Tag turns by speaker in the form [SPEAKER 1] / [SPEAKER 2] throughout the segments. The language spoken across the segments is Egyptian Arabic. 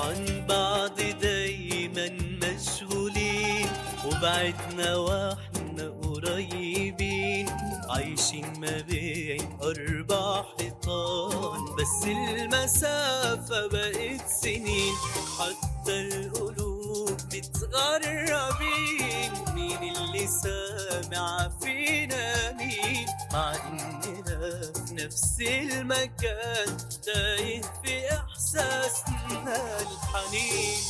[SPEAKER 1] عن بعض دايما مشغولين وبعدنا واحنا قريبين عايشين ما بين أربع حيطان بس المسافة بقت سنين حتى القلوب متغربين مين اللي سامع فينا مين مع إننا في نفس المكان تايه في إحساسنا الحنين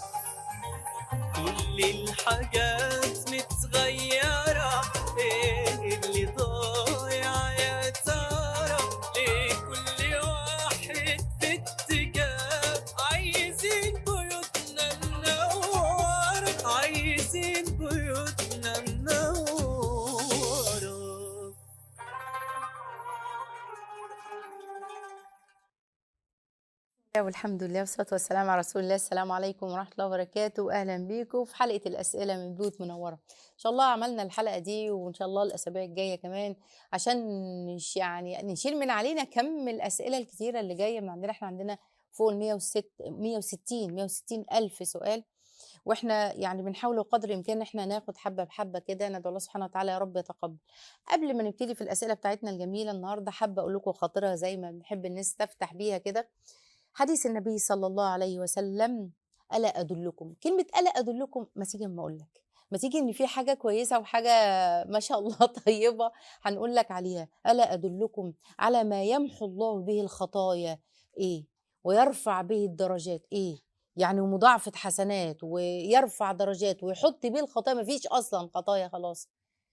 [SPEAKER 1] كل الحاجات متغيرة ايه اللي ضايع يا ترى ليه كل واحد في اتجاه عايزين بيوتنا منورة عايزين بيوتنا منورة
[SPEAKER 2] والحمد لله والصلاة والسلام على رسول الله السلام عليكم ورحمة الله وبركاته أهلا بيكم في حلقة الأسئلة من بيوت منورة إن شاء الله عملنا الحلقة دي وإن شاء الله الأسابيع الجاية كمان عشان نش يعني نشيل من علينا كم الأسئلة الكتيرة اللي جاية من عندنا إحنا عندنا فوق ال 106 160 160 ألف سؤال واحنا يعني بنحاول قدر الامكان ان احنا ناخد حبه بحبه كده ندعو الله سبحانه وتعالى يا رب يتقبل قبل ما نبتدي في الاسئله بتاعتنا الجميله النهارده حابه اقول لكم خاطره زي ما بنحب الناس تفتح بيها كده حديث النبي صلى الله عليه وسلم ألا أدلكم كلمة ألا أدلكم ما تيجي أما أقول لك ما تيجي إن في حاجة كويسة وحاجة ما شاء الله طيبة هنقول لك عليها ألا أدلكم على ما يمحو الله به الخطايا إيه ويرفع به الدرجات إيه يعني ومضاعفة حسنات ويرفع درجات ويحط به الخطايا ما فيش أصلا خطايا خلاص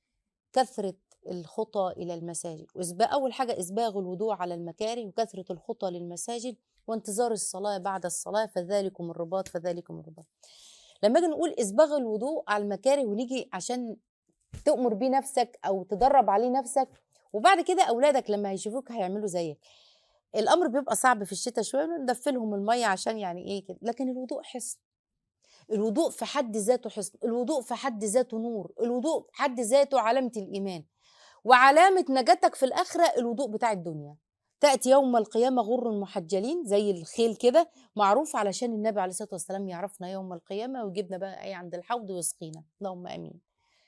[SPEAKER 2] كثرة الخطى إلى المساجد وإسباغ أول حاجة إسباغ الوضوء على المكاره وكثرة الخطى للمساجد وانتظار الصلاة بعد الصلاة فذلكم الرباط فذلكم الرباط لما اجي نقول إسباغ الوضوء على المكاره ونيجي عشان تأمر بيه نفسك أو تدرب عليه نفسك وبعد كده أولادك لما هيشوفوك هيعملوا زيك الأمر بيبقى صعب في الشتاء شوية ندفلهم المية عشان يعني إيه كده لكن الوضوء حصن الوضوء في حد ذاته حصن الوضوء في حد ذاته نور الوضوء في حد ذاته علامة الإيمان وعلامة نجاتك في الآخرة الوضوء بتاع الدنيا تأتي يوم القيامة غر محجلين زي الخيل كده معروف علشان النبي عليه الصلاة والسلام يعرفنا يوم القيامة ويجيبنا بقى أي عند الحوض ويسقينا اللهم أمين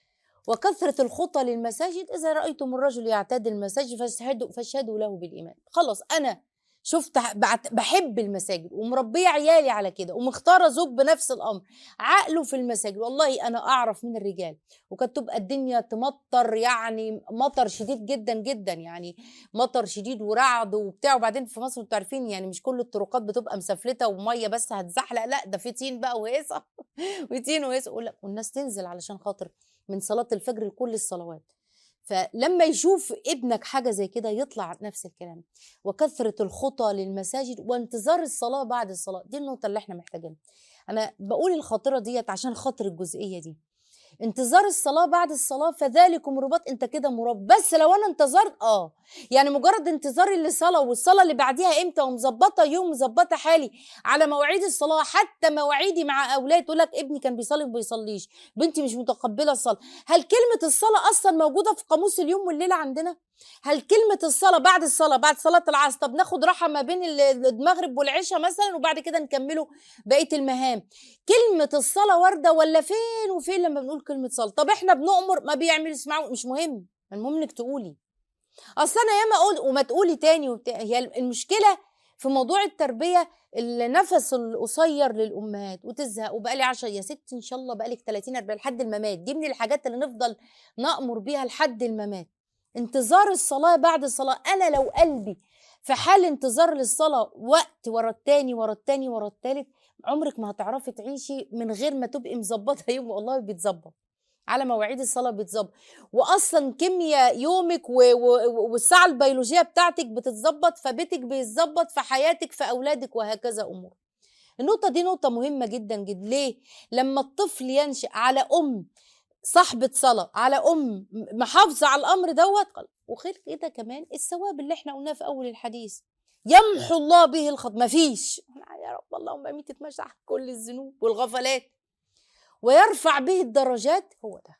[SPEAKER 2] وكثرة الخطى للمساجد إذا رأيتم الرجل يعتاد المساجد فاشهدوا, فاشهدوا له بالإيمان خلاص أنا شفت بعت- بحب المساجد ومربيه عيالي على كده ومختاره زوج بنفس الامر عقله في المساجد والله انا اعرف من الرجال وكانت تبقى الدنيا تمطر يعني مطر شديد جدا جدا يعني مطر شديد ورعد وبتاع وبعدين في مصر انتوا عارفين يعني مش كل الطرقات بتبقى مسفلته وميه بس هتزحلق لا ده في طين بقى وهيصه وطين وهيصه ولا- والناس تنزل علشان خاطر من صلاه الفجر لكل الصلوات فلما يشوف ابنك حاجه زي كده يطلع نفس الكلام وكثره الخطى للمساجد وانتظار الصلاه بعد الصلاه دي النقطه اللي احنا محتاجينها انا بقول الخاطره ديت عشان خاطر الجزئيه دي انتظار الصلاة بعد الصلاة فذلكم رباط انت كده مراب بس لو انا انتظرت اه يعني مجرد انتظاري للصلاة والصلاة اللي بعديها امتى ومظبطة يوم مظبطة حالي على مواعيد الصلاة حتى مواعيدي مع اولاد تقول لك ابني كان بيصلي وما بيصليش بنتي مش متقبلة الصلاة هل كلمة الصلاة اصلا موجودة في قاموس اليوم والليلة عندنا هل كلمة الصلاة بعد الصلاة بعد صلاة العصر طب ناخد راحة ما بين ال- المغرب والعشاء مثلا وبعد كده نكمله بقية المهام كلمة الصلاة واردة ولا فين وفين لما بنقول كلمة صلاة طب احنا بنؤمر ما بيعمل يسمعوا مش مهم المهم انك تقولي اصل انا ياما اقول وما تقولي تاني وبتاع هي المشكلة في موضوع التربية النفس القصير للامهات وتزهق وبقالي 10 يا ست ان شاء الله بقالك 30 40 لحد الممات دي من الحاجات اللي نفضل نأمر بيها لحد الممات انتظار الصلاة بعد الصلاة أنا لو قلبي في حال انتظار للصلاة وقت ورا التاني ورا التاني ورا التالت عمرك ما هتعرفي تعيشي من غير ما تبقي مظبطة يوم والله بيتظبط على مواعيد الصلاة بيتظبط وأصلا كيمياء يومك و... و... والساعة البيولوجية بتاعتك بتتظبط فبيتك بيتظبط في حياتك في أولادك وهكذا أمور النقطة دي نقطة مهمة جدا جدا ليه؟ لما الطفل ينشأ على أم صاحبة صلاة على أم محافظة على الأمر دوت وغير كده كمان الثواب اللي احنا قلناه في أول الحديث يمحو الله به الخط مفيش يا رب اللهم امين تتمسح كل الذنوب والغفلات ويرفع به الدرجات هو ده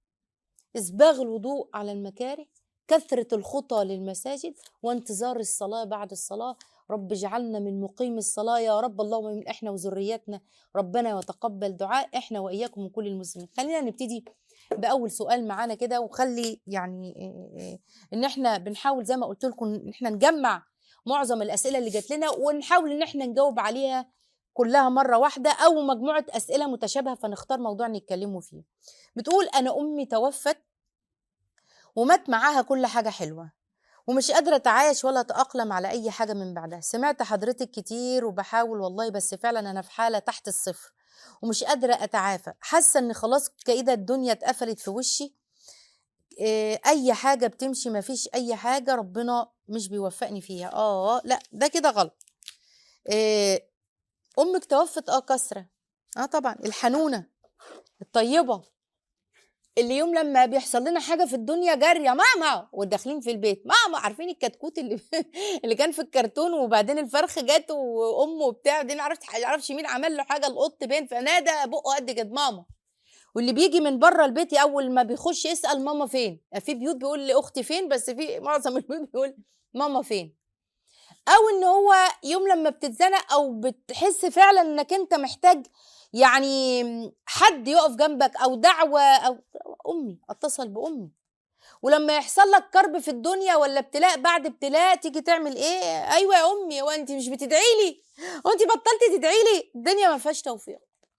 [SPEAKER 2] إسباغ الوضوء على المكاره كثرة الخطى للمساجد وانتظار الصلاة بعد الصلاة رب اجعلنا من مقيم الصلاة يا رب اللهم من احنا وذرياتنا ربنا وتقبل دعاء احنا واياكم وكل المسلمين خلينا نبتدي باول سؤال معانا كده وخلي يعني إيه إيه ان احنا بنحاول زي ما قلت لكم ان احنا نجمع معظم الاسئله اللي جات لنا ونحاول ان احنا نجاوب عليها كلها مره واحده او مجموعه اسئله متشابهه فنختار موضوع نتكلموا فيه بتقول انا امي توفت ومات معاها كل حاجه حلوه ومش قادرة أتعايش ولا أتأقلم على أي حاجة من بعدها سمعت حضرتك كتير وبحاول والله بس فعلا أنا في حالة تحت الصفر ومش قادرة أتعافى حاسة إن خلاص كده الدنيا اتقفلت في وشي إيه، أي حاجة بتمشي مفيش أي حاجة ربنا مش بيوفقني فيها آه لا ده كده غلط إيه، أمك توفت آه كسرة آه طبعا الحنونة الطيبة اللي يوم لما بيحصل لنا حاجه في الدنيا جاريه ماما وداخلين في البيت ماما عارفين الكتكوت اللي اللي كان في الكرتون وبعدين الفرخ جت وامه وبتاع دي عرفت عرفش مين عمل له حاجه القط بين فنادى بقه قد كده ماما واللي بيجي من بره البيت اول ما بيخش يسال ماما فين في بيوت بيقول لي اختي فين بس في معظم البيوت بيقول ماما فين او ان هو يوم لما بتتزنق او بتحس فعلا انك انت محتاج يعني حد يقف جنبك او دعوه او امي اتصل بامي ولما يحصل لك كرب في الدنيا ولا ابتلاء بعد ابتلاء تيجي تعمل ايه ايوه يا امي هو انت مش بتدعي لي هو انت بطلتي تدعي لي الدنيا ما فيهاش توفيق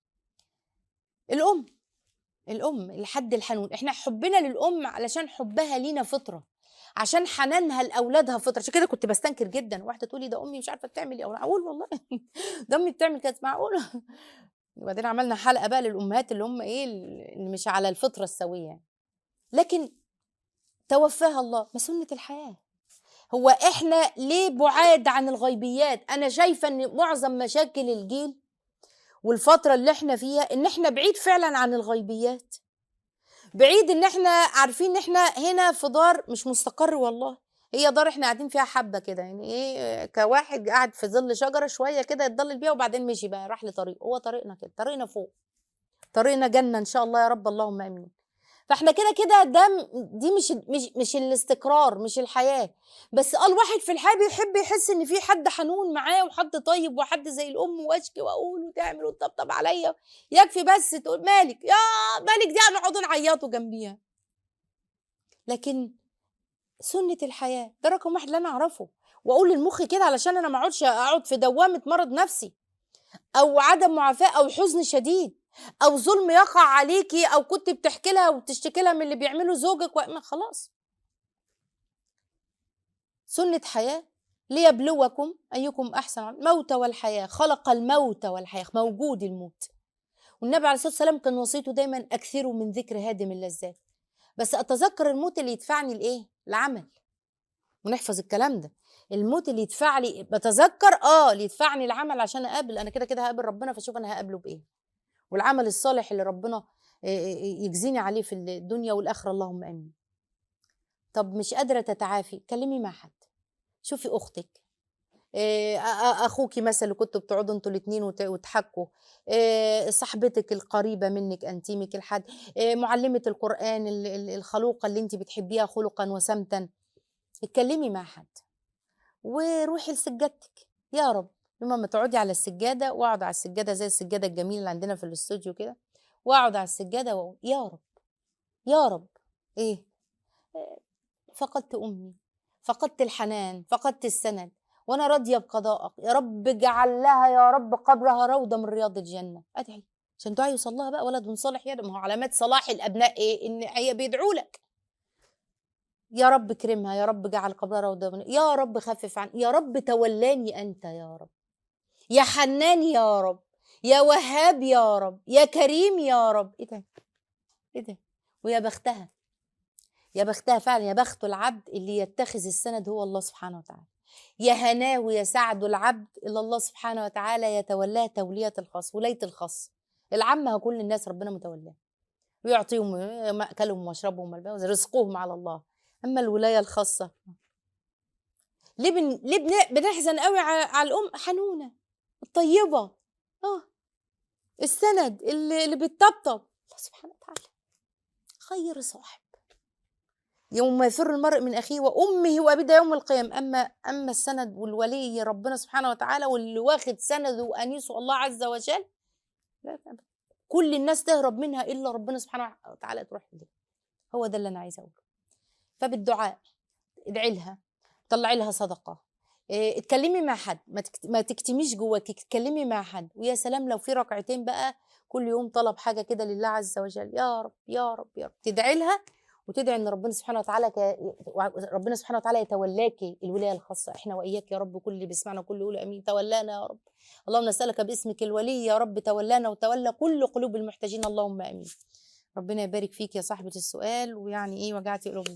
[SPEAKER 2] الام الام الحد الحنون احنا حبنا للام علشان حبها لينا فطره عشان حنانها لاولادها فطره عشان كده كنت بستنكر جدا واحده تقولي ده امي مش عارفه بتعمل ايه اقول والله ده امي بتعمل كده معقول وبعدين عملنا حلقه بقى للامهات اللي هم ايه اللي مش على الفطره السويه يعني. لكن توفاها الله ما سنه الحياه هو احنا ليه بعاد عن الغيبيات انا شايفه ان معظم مشاكل الجيل والفتره اللي احنا فيها ان احنا بعيد فعلا عن الغيبيات بعيد ان احنا عارفين ان احنا هنا في دار مش مستقر والله هي دار احنا قاعدين فيها حبه كده يعني ايه كواحد قاعد في ظل شجره شويه كده يتضلل بيها وبعدين مشي بقى راح لطريق هو طريقنا كده طريقنا فوق طريقنا جنه ان شاء الله يا رب اللهم امين فاحنا كده كده ده م- دي مش مش مش الاستقرار مش الحياه بس اه الواحد في الحياه بيحب يحس ان في حد حنون معاه وحد طيب وحد زي الام واشكي واقول وتعمل وتطبطب عليا يكفي بس تقول مالك يا مالك دي هنقعد نعيطوا جنبيها لكن سنة الحياة ده رقم واحد اللي أنا أعرفه وأقول للمخ كده علشان أنا ما أقعدش أقعد في دوامة مرض نفسي أو عدم معافاة أو حزن شديد أو ظلم يقع عليكي أو كنت بتحكي لها وتشتكي لها من اللي بيعمله زوجك وما خلاص سنة حياة ليبلوكم أيكم أحسن عمل. الموت والحياة خلق الموت والحياة موجود الموت والنبي عليه الصلاة والسلام كان وصيته دايما أكثروا من ذكر هادم اللذات بس أتذكر الموت اللي يدفعني لإيه؟ العمل ونحفظ الكلام ده الموت اللي يدفع لي بتذكر اه اللي يدفعني العمل عشان اقابل انا كده كده هقابل ربنا فشوف انا هقابله بايه والعمل الصالح اللي ربنا آه، آه، يجزيني عليه في الدنيا والاخره اللهم امين طب مش قادره تتعافي كلمي مع حد شوفي اختك آه، أ- أ- اخوكي مثلا اللي كنتوا بتقعدوا انتوا الاثنين وتحكوا آه، صاحبتك القريبه منك انتيمك الحد آه، معلمه القران ال- ال- الخلوقه اللي انت بتحبيها خلقا وسمتا اتكلمي مع حد وروحي لسجادتك يا رب لما ما تقعدي على السجاده واقعد على السجاده زي السجاده الجميله اللي عندنا في الاستوديو كده واقعد على السجاده واقول يا رب يا رب ايه آه، فقدت امي فقدت الحنان فقدت السند وانا راضيه بقضائك يا رب اجعل لها يا رب قبرها روضه من رياض الجنه ادعي عشان دعاء يوصل لها بقى ولد صالح يا ما هو علامات صلاح الابناء ايه ان هي بيدعوا لك يا رب اكرمها يا رب اجعل قبرها روضه من يا رب خفف عن يا رب تولاني انت يا رب يا حنان يا رب يا وهاب يا رب يا كريم يا رب ايه ده ايه ده ويا بختها يا بختها فعلا يا بخت العبد اللي يتخذ السند هو الله سبحانه وتعالى يا هناه ويا سعد العبد اللي الله سبحانه وتعالى يتولاه تولية الخاص ولاية الخاص العامة كل الناس ربنا متولاه ويعطيهم مأكلهم ومشربهم وملبسهم رزقهم على الله أما الولاية الخاصة ليه بن... ليه بن... بنحزن قوي على... على الأم حنونة الطيبة اه السند اللي, اللي بتطبطب الله سبحانه وتعالى خير صاحب يوم ما يفر المرء من اخيه وامه وابيه ده يوم القيامه اما اما السند والولي ربنا سبحانه وتعالى واللي واخد سنده وانيسه الله عز وجل لا لا كل الناس تهرب منها الا ربنا سبحانه وتعالى تروح له هو ده اللي انا عايزه اقوله فبالدعاء ادعي لها طلعي لها صدقه إيه، اتكلمي مع حد ما, تكت... ما تكتميش جواك اتكلمي مع حد ويا سلام لو في ركعتين بقى كل يوم طلب حاجه كده لله عز وجل يا رب يا رب يا رب تدعي لها وتدعي ان ربنا سبحانه وتعالى ك... ربناسبحانه وتعالى يتولاكي الولايه الخاصه احنا واياك يا رب كل اللي بيسمعنا كل يقول امين تولانا يا رب اللهم نسالك باسمك الولي يا رب تولانا وتولى كل قلوب المحتاجين اللهم امين ربنا يبارك فيك يا صاحبه السؤال ويعني ايه وجعتي قلوبنا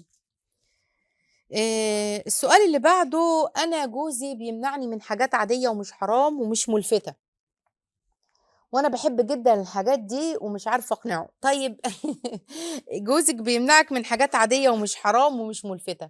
[SPEAKER 2] إيه السؤال اللي بعده انا جوزي بيمنعني من حاجات عاديه ومش حرام ومش ملفته وانا بحب جدا الحاجات دي ومش عارفه اقنعه طيب جوزك بيمنعك من حاجات عاديه ومش حرام ومش ملفته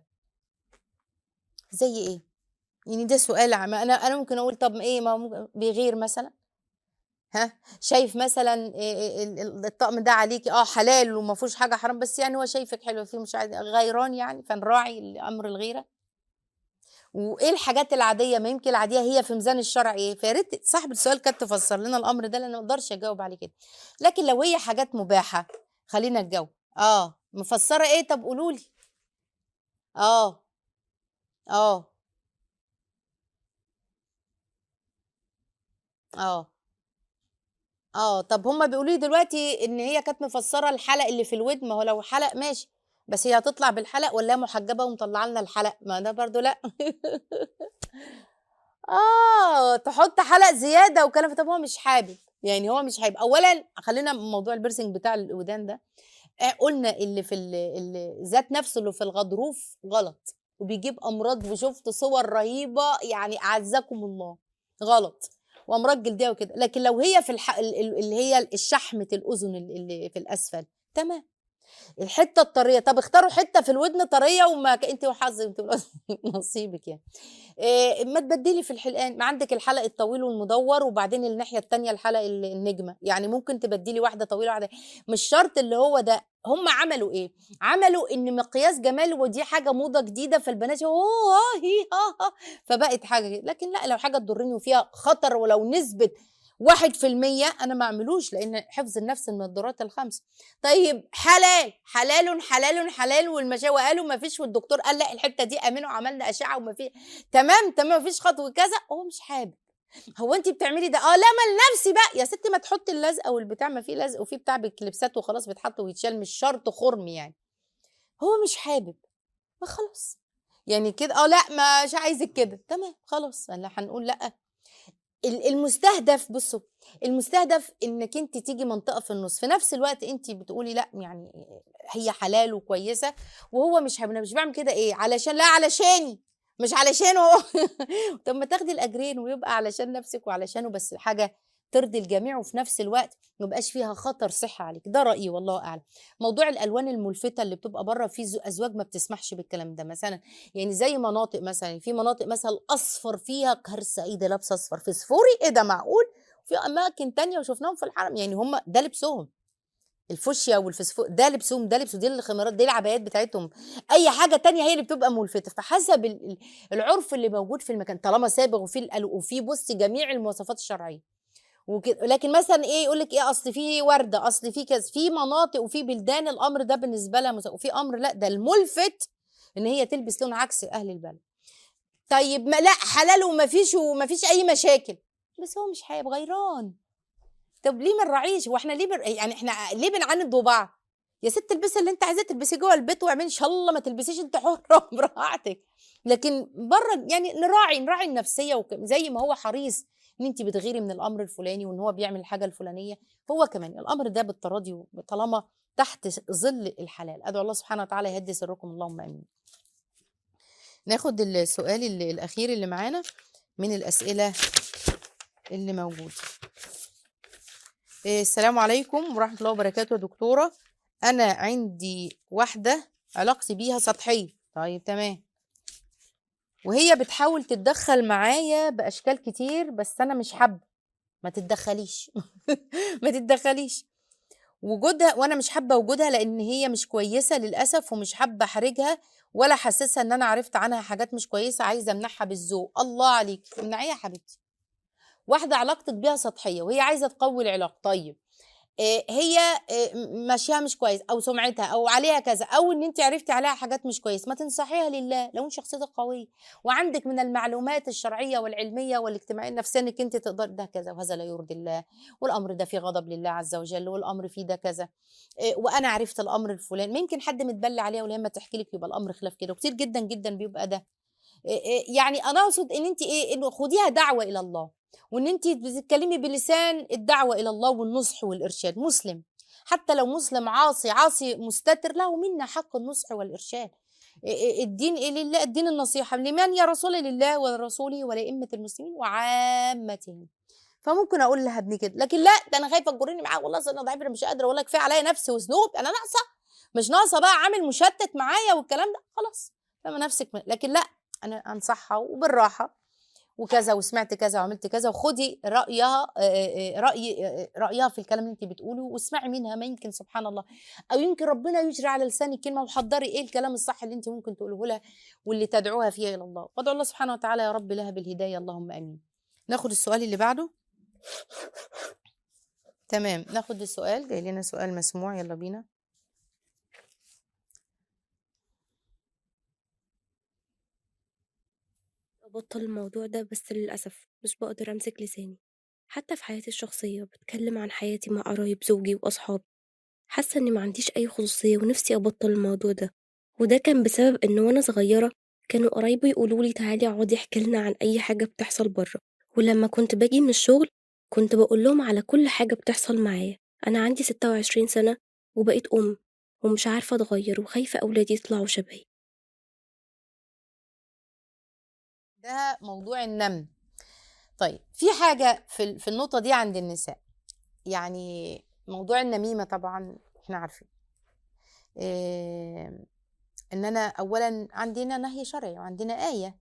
[SPEAKER 2] زي ايه يعني ده سؤال عم انا انا ممكن اقول طب ايه ما ممكن بيغير مثلا ها شايف مثلا إيه ال- ال- الطقم ده عليكي اه حلال وما فيهوش حاجه حرام بس يعني هو شايفك حلوه فيه مش عايز غيران يعني فنراعي امر الغيره وايه الحاجات العاديه ما يمكن العاديه هي في ميزان الشرع ايه فيا ريت صاحب السؤال كانت تفسر لنا الامر ده لان ما اقدرش اجاوب عليه كده لكن لو هي حاجات مباحه خلينا نجاوب اه مفسره ايه طب قولوا لي اه اه اه اه طب هما بيقولوا لي دلوقتي ان هي كانت مفسره الحلق اللي في الودن ما هو لو حلق ماشي بس هي هتطلع بالحلق ولا هي محجبه ومطلعه لنا الحلق ما ده برضو لا اه تحط حلق زياده وكلام طب هو مش حابب يعني هو مش حابب اولا خلينا من موضوع البيرسينج بتاع الودان ده آه، قلنا اللي في ال- اللي ذات نفسه اللي في الغضروف غلط وبيجيب امراض وشفت صور رهيبه يعني اعزكم الله غلط وامراض جلديه وكده لكن لو هي في الح... ال- ال- اللي هي الشحمه الاذن ال- اللي في الاسفل تمام الحته الطريه طب اختاروا حته في الودن طريه وما ك- انت وحظك انت نصيبك يعني إيه ما تبدلي في الحلقان ما عندك الحلق الطويل والمدور وبعدين الناحيه التانية الحلق ال- النجمه يعني ممكن تبدلي واحده طويله واحده مش شرط اللي هو ده هم عملوا ايه عملوا ان مقياس جمال ودي حاجه موضه جديده فالبنات اوه ها هي ها ها فبقت حاجه كده. لكن لا لو حاجه تضرني وفيها خطر ولو نسبه واحد في المية أنا ما أعملوش لأن حفظ النفس من الضرورات الخمس طيب حلال حلال حلال حلال والمشاوي قالوا ما فيش والدكتور قال لا الحتة دي أمنوا عملنا أشعة وما في تمام تمام ما فيش خطوة كذا هو مش حابب هو انت بتعملي ده اه لا ما لنفسي بقى يا ستي ما تحطي اللزقه والبتاع ما في لزق وفي بتاع بالكليبسات وخلاص بيتحط ويتشال مش شرط خرم يعني هو مش حابب ما خلاص يعني كده اه لا مش عايزك كده تمام خلاص لا هنقول لا ال- المستهدف بصوا المستهدف انك انت تيجي منطقه في النص في نفس الوقت انت بتقولي لا يعني هي حلال وكويسه وهو مش حابب أنا مش بعمل كده ايه علشان لا علشاني مش علشانه هو طب ما تاخدي الاجرين ويبقى علشان نفسك وعلشانه بس حاجه ترضي الجميع وفي نفس الوقت ما يبقاش فيها خطر صحه عليك ده رايي والله اعلم موضوع الالوان الملفته اللي بتبقى بره في زو- ازواج ما بتسمحش بالكلام ده مثلا يعني زي مناطق مثلا في مناطق مثلا اصفر فيها كارثه ايه ده لابسه اصفر فسفوري ايه ده معقول في اماكن تانية وشفناهم في الحرم يعني هم ده لبسهم الفوشيا والفسفور ده لبسهم ده لبسوا دي الخمارات دي العبايات بتاعتهم اي حاجه تانية هي اللي بتبقى ملفته فحسب ال- ال- العرف اللي موجود في المكان طالما سابغ وفي ال- وفي بصي جميع المواصفات الشرعيه وكده لكن مثلا ايه يقول لك ايه اصل في ورده اصل في كذا في مناطق وفي بلدان الامر ده بالنسبه لها مس- وفي امر لا ده الملفت ان هي تلبس لون عكس اهل البلد طيب ما لا حلال وما فيش وما فيش اي مشاكل بس هو مش حابب غيران طب ليه ما نراعيش واحنا ليه بر... يعني احنا ليه بنعاند بعض يا ست البسي اللي انت عايزاه تلبسي جوه البيت واعملي ان شاء الله ما تلبسيش انت حره براحتك لكن بره يعني نراعي نراعي النفسيه وك... زي ما هو حريص ان انت بتغيري من الامر الفلاني وان هو بيعمل الحاجه الفلانيه هو كمان الامر ده بالتراضي طالما تحت ظل الحلال ادعو الله سبحانه وتعالى يهدي سركم اللهم امين ناخد السؤال ال- الاخير اللي معانا من الاسئله اللي موجوده إيه، السلام عليكم ورحمه الله وبركاته يا دكتوره انا عندي واحده علاقتي بيها سطحيه طيب تمام وهي بتحاول تتدخل معايا باشكال كتير بس انا مش حابه ما تتدخليش ما تتدخليش وجودها وانا مش حابه وجودها لان هي مش كويسه للاسف ومش حابه احرجها ولا حاسسها ان انا عرفت عنها حاجات مش كويسه عايزه امنعها بالذوق الله عليك امنعيها يا حبيبتي واحده علاقتك بيها سطحيه وهي عايزه تقوي العلاقه طيب آه، هي آه، م- ماشيها مش كويس او سمعتها او عليها كذا او ان انت عرفتي عليها حاجات مش كويس ما تنصحيها لله لو انت شخصيتك قويه وعندك من المعلومات الشرعيه والعلميه والاجتماعيه النفسيه انك انت تقدر ده كذا وهذا لا يرضي الله والامر ده فيه غضب لله عز وجل والامر فيه ده كذا إيه، وانا عرفت الامر الفلاني ممكن حد متبلى عليها ولما تحكي لك يبقى الامر خلاف كده وكتير جدا جدا بيبقى ده إيه، إيه، يعني انا اقصد ان انت ايه انه خديها دعوه الى الله وان انت بتتكلمي بلسان الدعوه الى الله والنصح والارشاد مسلم حتى لو مسلم عاصي عاصي مستتر له منا حق النصح والارشاد إيه، إيه، الدين ايه لله الدين النصيحه لمن يا رسول لله ورسوله ولائمه المسلمين وعامتهم فممكن اقول لها ابني كده لكن لا ده انا خايفه تجرني معاه والله أصل انا ضعيفه أنا مش قادره اقول لك كفايه عليا نفسي وذنوب انا ناقصه مش ناقصه بقى عامل مشتت معايا والكلام ده خلاص فما نفسك م- لكن لا انا انصحها وبالراحه وكذا وسمعت كذا وعملت كذا وخدي رايها آه، آه، راي آه، رايها في الكلام اللي انت بتقوله واسمعي منها ما يمكن سبحان الله او يمكن ربنا يجري على لسانك كلمه وحضري ايه الكلام الصح اللي انت ممكن تقوله لها واللي تدعوها فيه الى الله وادعو الله سبحانه وتعالى يا رب لها بالهدايه اللهم امين ناخد السؤال اللي بعده تمام ناخد السؤال جاي لنا سؤال مسموع يلا بينا
[SPEAKER 3] أبطل الموضوع ده بس للأسف مش بقدر أمسك لساني حتى في حياتي الشخصية بتكلم عن حياتي مع قرايب زوجي وأصحابي حاسة إني ما عنديش أي خصوصية ونفسي أبطل الموضوع ده وده كان بسبب إن وأنا صغيرة كانوا قرايبي يقولولي تعالي اقعدي احكي لنا عن أي حاجة بتحصل بره ولما كنت باجي من الشغل كنت بقول لهم على كل حاجة بتحصل معايا أنا عندي ستة وعشرين سنة وبقيت أم ومش عارفة أتغير وخايفة أولادي يطلعوا شبهي
[SPEAKER 2] ده موضوع النمل طيب في حاجة في ال- في النقطة دي عند النساء يعني موضوع النميمة طبعا احنا عارفين إيه ان انا اولا عندنا نهي شرعي وعندنا آية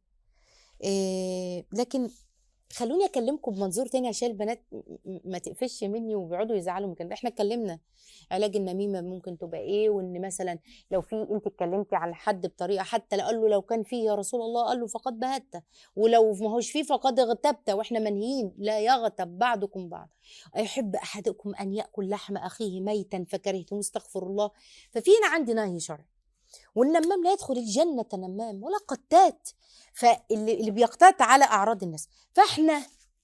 [SPEAKER 2] إيه لكن خلوني اكلمكم بمنظور تاني عشان البنات م- م- ما تقفش مني وبيقعدوا يزعلوا من كده احنا اتكلمنا علاج النميمه ممكن تبقى ايه وان مثلا لو في انت اتكلمتي على حد بطريقه حتى لو قال له لو كان فيه يا رسول الله قال له فقد بهت ولو ما هوش فيه فقد اغتبت واحنا منهيين لا يغتب بعضكم بعض أيحب أحدكم أن يأكل لحم أخيه ميتا فكرهتم استغفر الله ففينا عندي نهي شرعي والنمام لا يدخل الجنة نمام ولا قتات فاللي اللي بيقتات على أعراض الناس فإحنا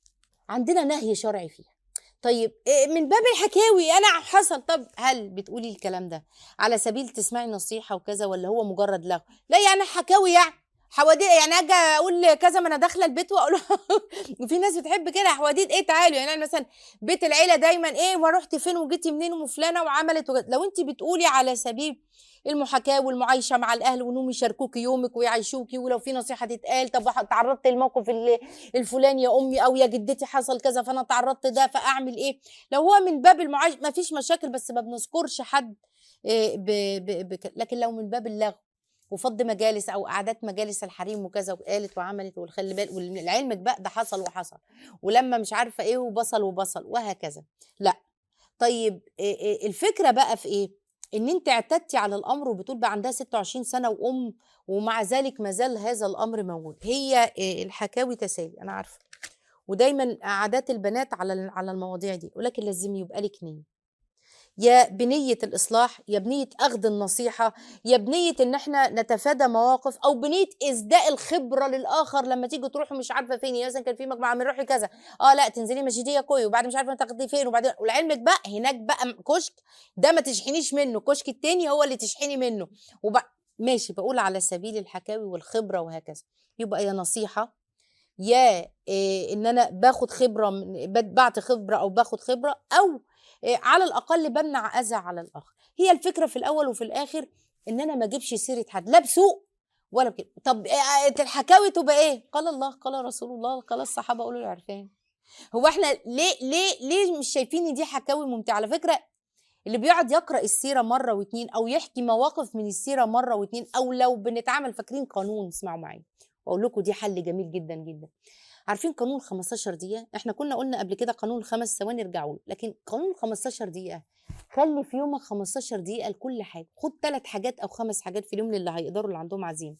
[SPEAKER 2] عندنا نهي شرعي فيها طيب إيه من باب الحكاوي انا حصل طب هل بتقولي الكلام ده على سبيل تسمعي نصيحه وكذا ولا هو مجرد لغو لا يعني حكاوي يعني حواديت يعني اجي اقول كذا ما انا داخله البيت واقول وفي ناس بتحب كده حواديت ايه تعالوا يعني أنا مثلا بيت العيله دايما ايه ورحت فين وجيتي منين وفلانه وعملت وجد. لو انت بتقولي على سبيل المحاكاه والمعايشه مع الاهل وانهم يشاركوكي يومك ويعيشوكي ولو في نصيحه تتقال طب تعرضت للموقف اللي الفلاني يا امي او يا جدتي حصل كذا فانا تعرضت ده فاعمل ايه لو هو من باب المعايشه ما فيش مشاكل بس ما بنذكرش حد إيه ب... ب... ب... لكن لو من باب اللغو وفض مجالس او قعدات مجالس الحريم وكذا وقالت وعملت والخلي بالك ولعلمك بقى ده حصل وحصل ولما مش عارفه ايه وبصل وبصل وهكذا لا طيب إيه إيه الفكره بقى في ايه ان انت اعتدتي على الامر وبتقول بقى عندها 26 سنه وام ومع ذلك ما زال هذا الامر موجود هي إيه الحكاوي تسالي انا عارفه ودايما عادات البنات على على المواضيع دي ولكن لازم يبقى لك نيه يا بنية الإصلاح يا بنية أخذ النصيحة يا بنية إن إحنا نتفادى مواقف أو بنية إسداء الخبرة للآخر لما تيجي تروحوا مش عارفة فين يعني مثلا كان في مجموعة من روحي كذا أه لا تنزلي مسجدية كوي وبعد مش عارفة تاخدي فين وبعدين ولعلمك بقى هناك بقى كشك ده ما تشحنيش منه كشك التاني هو اللي تشحني منه وبقى ماشي بقول على سبيل الحكاوي والخبرة وهكذا يبقى يا نصيحة يا إيه ان انا باخد خبره من بعطي خبره او باخد خبره او إيه على الاقل بمنع اذى على الاخر هي الفكره في الاول وفي الاخر ان انا ما اجيبش سيره حد لا بسوء ولا بكده طب إيه الحكاوي تبقى ايه قال الله قال رسول الله قال الصحابه قولوا العرفان هو احنا ليه ليه ليه مش شايفين ان دي حكاوي ممتعه على فكره اللي بيقعد يقرا السيره مره واتنين او يحكي مواقف من السيره مره واتنين او لو بنتعامل فاكرين قانون اسمعوا معايا واقول لكم دي حل جميل جدا جدا عارفين قانون 15 دقيقه احنا كنا قلنا قبل كده قانون الخمس ثواني ارجعوا له لكن قانون 15 دقيقه خلي في يومك 15 دقيقه لكل حاجه خد ثلاث حاجات او خمس حاجات في اليوم للي هيقدروا اللي عندهم عزيمه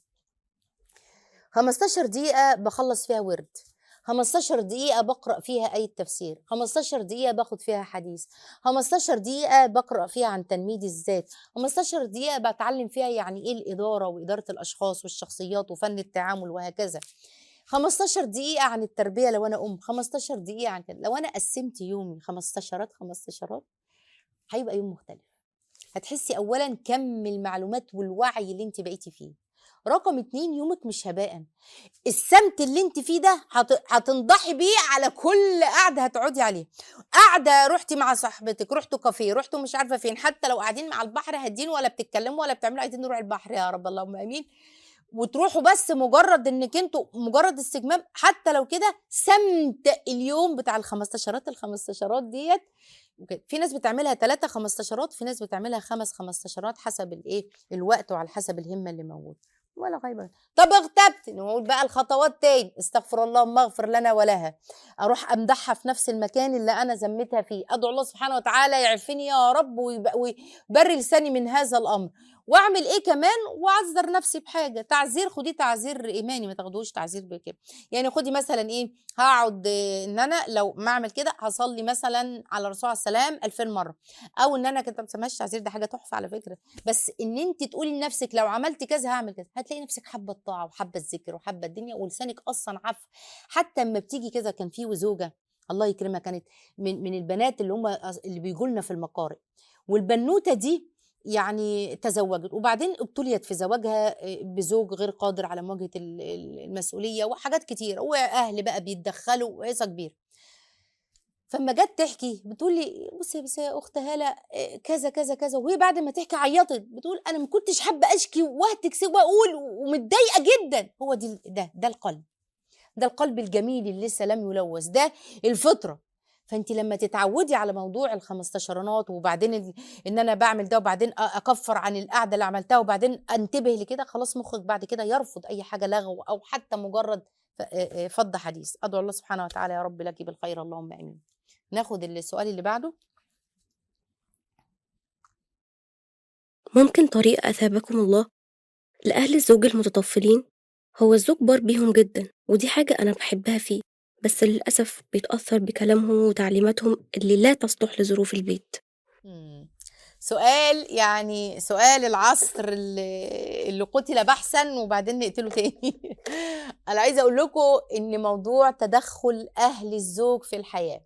[SPEAKER 2] 15 دقيقه بخلص فيها ورد 15 دقيقة بقرأ فيها أي تفسير 15 دقيقة باخد فيها حديث 15 دقيقة بقرأ فيها عن تنمية الذات 15 دقيقة بتعلم فيها يعني إيه الإدارة وإدارة الأشخاص والشخصيات وفن التعامل وهكذا 15 دقيقة عن التربية لو أنا أم 15 دقيقة عن كده لو أنا قسمت يومي 15 15 هيبقى يوم مختلف هتحسي أولا كم المعلومات والوعي اللي أنت بقيتي فيه رقم اتنين يومك مش هباء السمت اللي انت فيه ده هت- هتنضحي بيه على كل قعده هتقعدي عليه قاعده رحتي مع صاحبتك رحتوا كافيه رحتوا مش عارفه فين حتى لو قاعدين مع البحر هادين ولا بتتكلموا ولا بتعملوا عايزين نروح البحر يا رب اللهم امين وتروحوا بس مجرد انك انتوا مجرد استجمام حتى لو كده سمت اليوم بتاع ال 15 ال 15 ديت وكده. في ناس بتعملها ثلاثة 15 في ناس بتعملها خمس 15 حسب الايه الوقت وعلى حسب الهمه اللي موجوده ولا غيبة طب اغتبت نقول بقى الخطوات تاني استغفر الله ما اغفر لنا ولها اروح امدحها في نفس المكان اللي انا ذمتها فيه ادعو الله سبحانه وتعالى يعفني يا رب ويب- ويبري لساني من هذا الامر واعمل ايه كمان واعذر نفسي بحاجه تعذير خديه تعذير ايماني ما تاخدوش تعذير بكده يعني خدي مثلا ايه هقعد آه، ان انا لو ما اعمل كده هصلي مثلا على الرسول عليه السلام 2000 مره او ان انا كنت ما بسميهاش تعذير ده حاجه تحفه على فكره بس ان انت تقولي لنفسك لو عملت كذا هعمل كذا هتلاقي نفسك حابه الطاعه وحابه الذكر وحابه الدنيا ولسانك اصلا عف حتى اما بتيجي كذا كان في زوجه الله يكرمها كانت من من البنات اللي هم اللي بيجوا لنا في المقارئ والبنوته دي يعني تزوجت وبعدين ابتليت في زواجها بزوج غير قادر على مواجهه ال- ال- المسؤوليه وحاجات كتير واهل بقى بيتدخلوا وقصه كبيره فما جت تحكي بتقول لي بصي بس يا اخت هاله إيه كذا كذا كذا وهي بعد ما تحكي عيطت بتقول انا ما كنتش حابه اشكي واهتك واقول ومتضايقه جدا هو دي ده ده القلب ده القلب الجميل اللي لسه لم يلوث ده الفطره فانت لما تتعودي على موضوع الخمستاشرانات وبعدين ال- ان انا بعمل ده وبعدين أ- اكفر عن القعده اللي عملتها وبعدين انتبه لكده خلاص مخك بعد كده يرفض اي حاجه لغو او حتى مجرد ف- آه، آه، فض حديث ادعو الله سبحانه وتعالى يا رب لك بالخير اللهم امين ناخد السؤال اللي بعده
[SPEAKER 3] ممكن طريقة أثابكم الله لأهل الزوج المتطفلين هو الزوج بار بيهم جدا ودي حاجة أنا بحبها فيه بس للأسف بيتأثر بكلامهم وتعليماتهم اللي لا تصلح لظروف البيت
[SPEAKER 2] مم. سؤال يعني سؤال العصر اللي, اللي قتل بحثا وبعدين نقتله تاني انا عايزه اقول لكم ان موضوع تدخل اهل الزوج في الحياه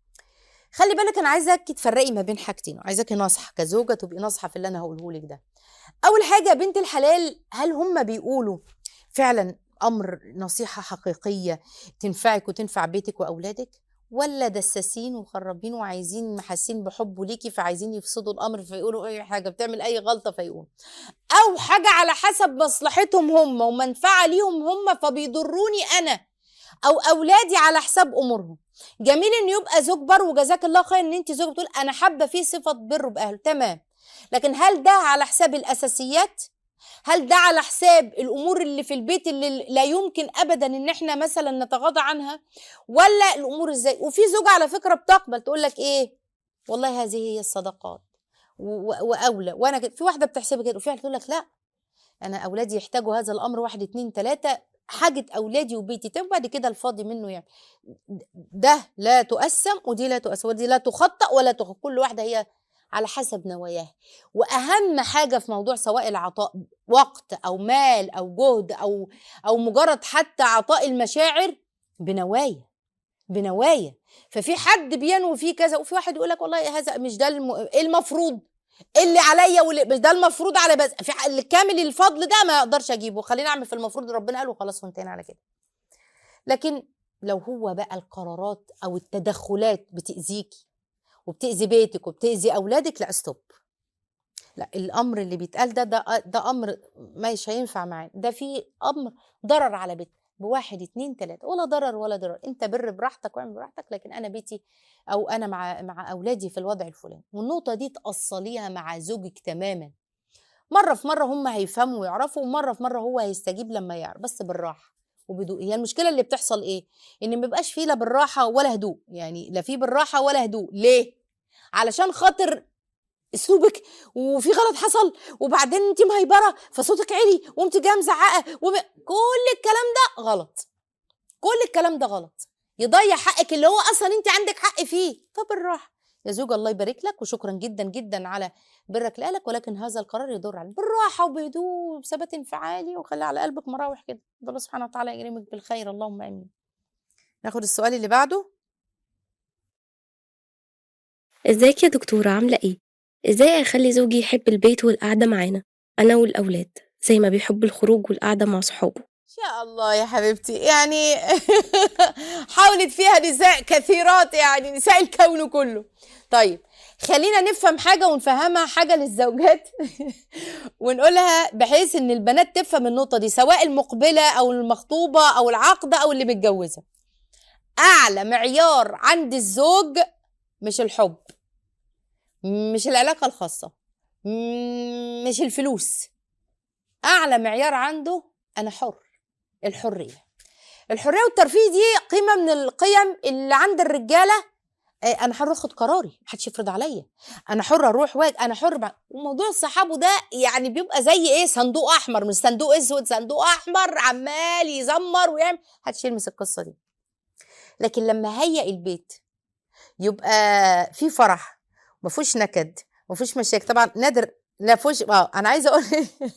[SPEAKER 2] خلي بالك انا عايزاكي تفرقي ما بين حاجتين عايزاكي ناصحه كزوجه تبقي ناصحه في اللي انا هقوله لك ده اول حاجه بنت الحلال هل هم بيقولوا فعلا امر نصيحه حقيقيه تنفعك وتنفع بيتك واولادك ولا دساسين وخرابين وعايزين محاسين بحبه ليكي فعايزين يفسدوا الامر فيقولوا اي حاجه بتعمل اي غلطه فيقول او حاجه على حسب مصلحتهم هم ومنفعه ليهم هم فبيضروني انا او اولادي على حساب امورهم جميل ان يبقى زوج بر وجزاك الله خير ان انت زوج بتقول انا حابه فيه صفه بر باهله تمام لكن هل ده على حساب الاساسيات هل ده على حساب الامور اللي في البيت اللي لا يمكن ابدا ان احنا مثلا نتغاضى عنها ولا الامور ازاي وفي زوجة على فكره بتقبل تقول لك ايه والله هذه هي الصدقات و- و- واولى وانا كده في واحده بتحسبها كده وفي واحده تقول لك لا انا اولادي يحتاجوا هذا الامر واحد اتنين تلاته حاجه اولادي وبيتي طب بعد كده الفاضي منه يعني ده لا تقسم ودي لا تقسم ودي لا تخطأ ولا تخ كل واحده هي على حسب نواياها واهم حاجه في موضوع سواء العطاء وقت او مال او جهد او او مجرد حتى عطاء المشاعر بنوايا بنوايا ففي حد بينوي فيه كذا وفي واحد يقول لك والله هذا مش ده الم... المفروض اللي عليا واللي مش ده المفروض على بس في ح- اللي كامل الفضل ده ما اقدرش اجيبه خليني اعمل في المفروض ربنا قال وخلاص وانتهينا على كده لكن لو هو بقى القرارات او التدخلات بتاذيكي وبتاذي بيتك وبتاذي اولادك لا ستوب لا الامر اللي بيتقال ده ده ده امر مش هينفع معاه ده في امر ضرر على بيتك بواحد اتنين تلاته ولا ضرر ولا ضرر انت بر براحتك واعمل براحتك لكن انا بيتي او انا مع مع اولادي في الوضع الفلاني والنقطه دي تاصليها مع زوجك تماما مره في مره هم هيفهموا ويعرفوا ومره في مره هو هيستجيب لما يعرف بس بالراحه وبهدوء هي المشكله اللي بتحصل ايه ان ما بيبقاش فيه لا بالراحه ولا هدوء يعني لا فيه بالراحه ولا هدوء ليه علشان خاطر اسلوبك وفي غلط حصل وبعدين انت مهيبره فصوتك عالي وقمت جايه مزعقه وب... كل الكلام ده غلط كل الكلام ده غلط يضيع حقك اللي هو اصلا انت عندك حق فيه فبالراحه يا زوج الله يبارك لك وشكرا جدا جدا على برك لأهلك ولكن هذا القرار يدور عليك بالراحه وبهدوء وبثبات انفعالي وخلي على قلبك مراوح كده الله سبحانه وتعالى يكرمك بالخير اللهم امين ناخد السؤال اللي بعده
[SPEAKER 3] ازيك يا دكتورة عاملة ايه؟ ازاي اخلي زوجي يحب البيت والقعدة معانا انا والاولاد زي ما بيحب الخروج والقعدة مع صحابه
[SPEAKER 2] شاء الله يا حبيبتي يعني حاولت فيها نساء كثيرات يعني نساء الكون كله طيب خلينا نفهم حاجة ونفهمها حاجة للزوجات ونقولها بحيث ان البنات تفهم النقطة دي سواء المقبلة او المخطوبة او العاقدة او اللي متجوزة اعلى معيار عند الزوج مش الحب مش العلاقة الخاصة م- مش الفلوس اعلى معيار عنده انا حر الحريه الحريه والترفيه دي قيمه من القيم اللي عند الرجاله آه، انا حر اخد قراري محدش يفرض عليا انا حر اروح واجي انا حر بع... وموضوع الصحابه ده يعني بيبقى زي ايه صندوق احمر مش صندوق اسود صندوق احمر عمال يزمر ويعمل محدش يلمس القصه دي لكن لما هيئ البيت يبقى في فرح ما فيهوش نكد ما فيهوش مشاكل طبعا نادر لا فيهوش اه انا عايزه اقول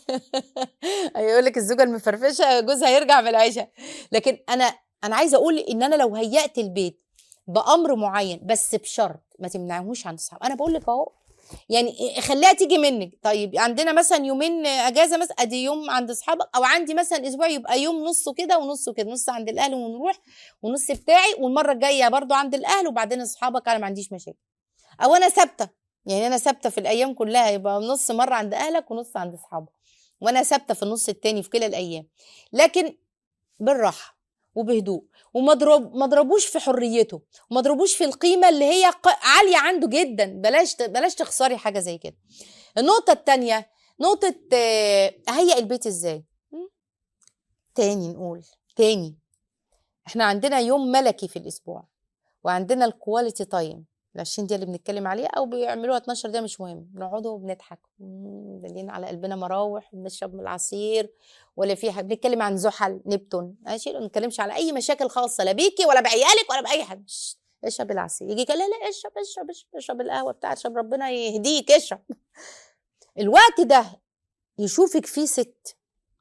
[SPEAKER 2] يقول لك الزوجه المفرفشه جوزها يرجع في العشاء لكن انا انا عايزه اقول ان انا لو هيأت البيت بامر معين بس بشرط ما تمنعهوش عن اصحاب انا بقول لك اهو يعني خليها تيجي منك طيب عندنا مثلا يومين اجازه مثلا ادي يوم عند اصحابك او عندي مثلا اسبوع يبقى يوم نصه كده ونصه كده نص عند الاهل ونروح ونص بتاعي والمره الجايه برضو عند الاهل وبعدين اصحابك انا ما عنديش مشاكل او انا ثابته يعني انا ثابته في الايام كلها يبقى نص مره عند اهلك ونص عند اصحابك وانا ثابته في النص التاني في كلا الايام لكن بالراحه وبهدوء وما ضرب ما ضربوش في حريته وما ضربوش في القيمه اللي هي ق- عاليه عنده جدا بلاش ت- بلاش تخسري حاجه زي كده النقطه التانيه نقطه آه، اهيئ البيت ازاي م? تاني نقول تاني احنا عندنا يوم ملكي في الاسبوع وعندنا الكواليتي تايم ال 20 دقيقه اللي بنتكلم عليها او بيعملوها 12 دقيقه مش مهم بنقعدوا وبنضحك مم، دلين على قلبنا مراوح بنشرب من العصير ولا في حاجه بنتكلم عن زحل نبتون ماشي ما بنتكلمش على اي مشاكل خاصه لا بيكي ولا بعيالك ولا باي حد شش، اشرب العصير يجي كده لا لا اشرب اشرب اشرب اشرب القهوه بتاعتك اشرب ربنا يهديك اشرب الوقت ده يشوفك فيه ست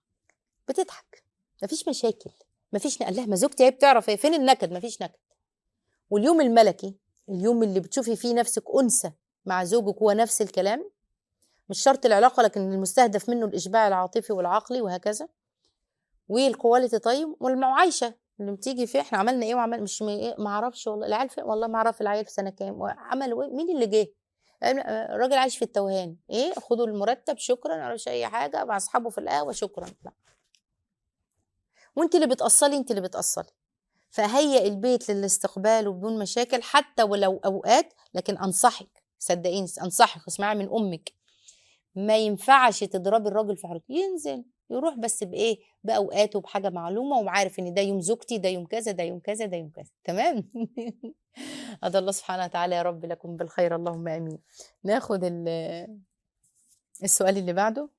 [SPEAKER 2] بتضحك مفيش مشاكل مفيش قال لها ما زوجتي هي بتعرف هي فين النكد مفيش نكد واليوم الملكي اليوم اللي بتشوفي فيه نفسك أنثى مع زوجك هو نفس الكلام مش شرط العلاقة لكن المستهدف منه الإشباع العاطفي والعقلي وهكذا والكواليتي تايم والمعايشة اللي بتيجي فيه احنا عملنا ايه وعمل مش م- إيه ما اعرفش والله العيال فين والله ما اعرف العيال في سنة كام عملوا ايه مين اللي جه الراجل عايش في التوهان ايه خدوا المرتب شكرا ما اعرفش اي حاجه مع اصحابه في القهوه شكرا لا وانت اللي بتأصلي انت اللي بتأصلي فهيئ البيت للاستقبال وبدون مشاكل حتى ولو اوقات لكن انصحك صدقيني انصحك اسمعي من امك ما ينفعش تضربي الراجل في حركته ينزل يروح بس بايه باوقاته بحاجه معلومه وعارف ان ده يوم زوجتي ده يوم كذا ده يوم كذا ده يوم كذا تمام هذا الله سبحانه وتعالى يا رب لكم بالخير اللهم امين ناخد ال- السؤال اللي بعده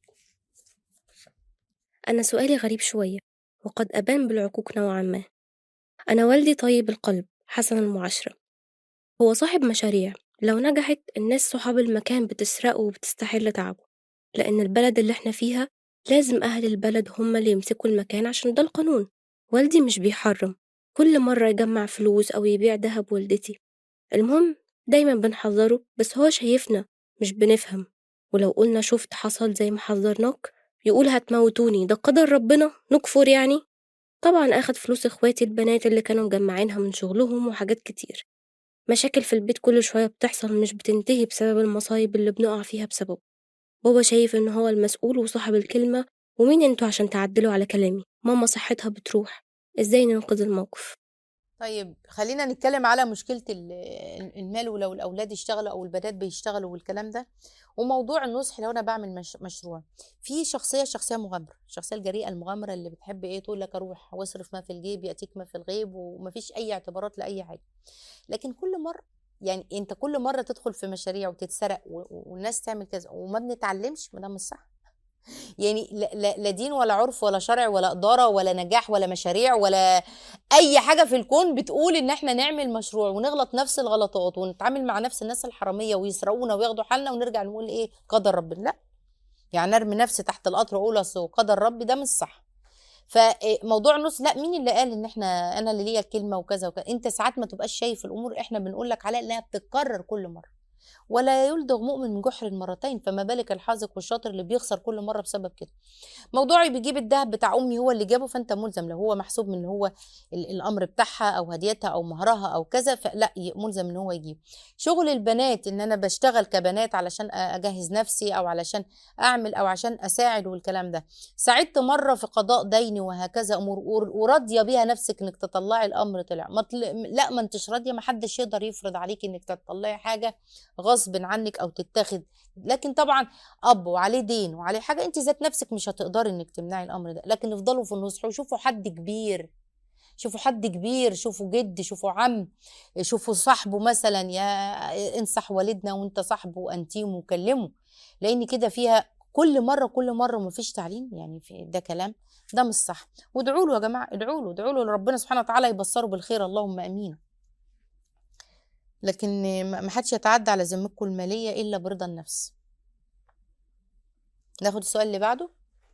[SPEAKER 3] أنا سؤالي غريب شوية وقد أبان بالعقوق نوعا ما أنا والدي طيب القلب حسن المعاشرة هو صاحب مشاريع لو نجحت الناس صحاب المكان بتسرقه وبتستحل تعبه لأن البلد اللي احنا فيها لازم أهل البلد هم اللي يمسكوا المكان عشان ده القانون والدي مش بيحرم كل مرة يجمع فلوس أو يبيع دهب والدتي المهم دايما بنحذره بس هو شايفنا مش بنفهم ولو قلنا شفت حصل زي ما حذرناك يقول هتموتوني ده قدر ربنا نكفر يعني طبعا أخد فلوس إخواتي البنات اللي كانوا مجمعينها من شغلهم وحاجات كتير مشاكل في البيت كل شوية بتحصل مش بتنتهي بسبب المصايب اللي بنقع فيها بسببه بابا شايف إن هو المسؤول وصاحب الكلمة ومين انتوا عشان تعدلوا على كلامي ماما صحتها بتروح ازاي ننقذ الموقف
[SPEAKER 2] طيب خلينا نتكلم على مشكلة ال- المال ولو الأولاد يشتغلوا أو البنات بيشتغلوا والكلام ده وموضوع النصح لو أنا بعمل مش مشروع في شخصية شخصية مغامرة الشخصية الجريئة المغامرة اللي بتحب إيه تقول لك أروح واصرف ما في الجيب يأتيك ما في الغيب ومفيش أي اعتبارات لأي حاجة لكن كل مرة يعني انت كل مره تدخل في مشاريع وتتسرق و- و- والناس تعمل كذا وما بنتعلمش ما ده مش صح يعني لا, لا, لا دين ولا عرف ولا شرع ولا اداره ولا نجاح ولا مشاريع ولا اي حاجه في الكون بتقول ان احنا نعمل مشروع ونغلط نفس الغلطات ونتعامل مع نفس الناس الحراميه ويسرقونا وياخدوا حالنا ونرجع نقول ايه قدر ربنا لا يعني ارمي نفسي تحت القطر واقول اصل قدر ربي ده مش صح فموضوع النص لا مين اللي قال ان احنا انا اللي ليا الكلمه وكذا وكذا انت ساعات ما تبقاش شايف الامور احنا بنقول لك عليها انها بتتكرر كل مره ولا يلدغ مؤمن من جحر مرتين فما بالك الحاذق والشاطر اللي بيخسر كل مره بسبب كده موضوعي بيجيب الذهب بتاع امي هو اللي جابه فانت ملزم لو هو محسوب من هو ال- الامر بتاعها او هديتها او مهرها او كذا فلا ي- ملزم ان هو يجيب شغل البنات ان انا بشتغل كبنات علشان أ- اجهز نفسي او علشان اعمل او عشان اساعد والكلام ده ساعدت مره في قضاء ديني وهكذا امور ور- وراضيه بيها نفسك انك تطلعي الامر طلع ما طل... لا ما انتش راضيه ما حدش يقدر يفرض عليك انك تطلعي حاجه غصب عنك او تتاخد لكن طبعا اب وعليه دين وعليه حاجه انت ذات نفسك مش هتقدري انك تمنعي الامر ده لكن افضلوا في النصح وشوفوا حد كبير شوفوا حد كبير شوفوا جد شوفوا عم شوفوا صاحبه مثلا يا انصح والدنا وانت صاحبه انتيم وكلمه لان كده فيها كل مره كل مره مفيش تعليم يعني في ده كلام ده مش صح وادعوا له يا جماعه ادعوا له ادعوا له ربنا سبحانه وتعالى يبصره بالخير اللهم امين لكن ما ما حدش يتعدى على ذمتكم الماليه الا برضا النفس ناخد السؤال اللي بعده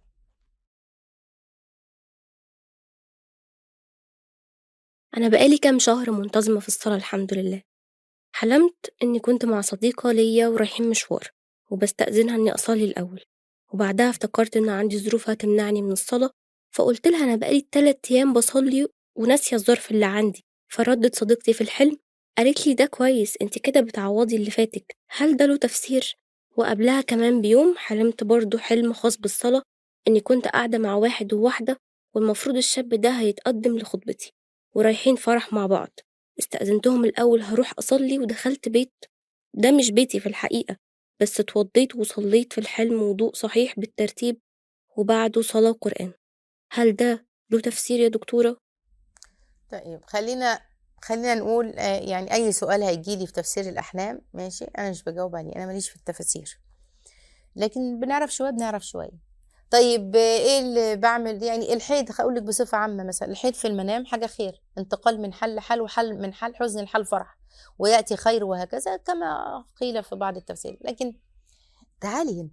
[SPEAKER 3] أنا بقالي كام شهر منتظمة في الصلاة الحمد لله حلمت إني كنت مع صديقة ليا ورايحين مشوار وبستأذنها إني أصلي الأول وبعدها افتكرت إن عندي ظروف هتمنعني من الصلاة فقلت لها أنا بقالي تلات أيام بصلي وناسية الظرف اللي عندي فردت صديقتي في الحلم قالت لي ده كويس انت كده بتعوضي اللي فاتك هل ده له تفسير؟ وقبلها كمان بيوم حلمت برضه حلم خاص بالصلاة إني كنت قاعدة مع واحد وواحدة والمفروض الشاب ده هيتقدم لخطبتي ورايحين فرح مع بعض استأذنتهم الأول هروح أصلي ودخلت بيت ده مش بيتي في الحقيقة بس اتوضيت وصليت في الحلم وضوء صحيح بالترتيب وبعده صلاة وقرآن هل ده له تفسير يا دكتورة؟
[SPEAKER 2] طيب خلينا خلينا نقول آه، يعني اي سؤال هيجي لي في تفسير الاحلام ماشي انا مش بجاوب عليه انا ماليش في التفاسير لكن بنعرف شويه بنعرف شويه طيب آه، ايه اللي بعمل يعني الحيض هقول لك بصفه عامه مثلا الحيض في المنام حاجه خير انتقال من حل لحل وحل من حل حزن لحل فرح وياتي خير وهكذا كما قيل في بعض التفسير لكن تعالي هنا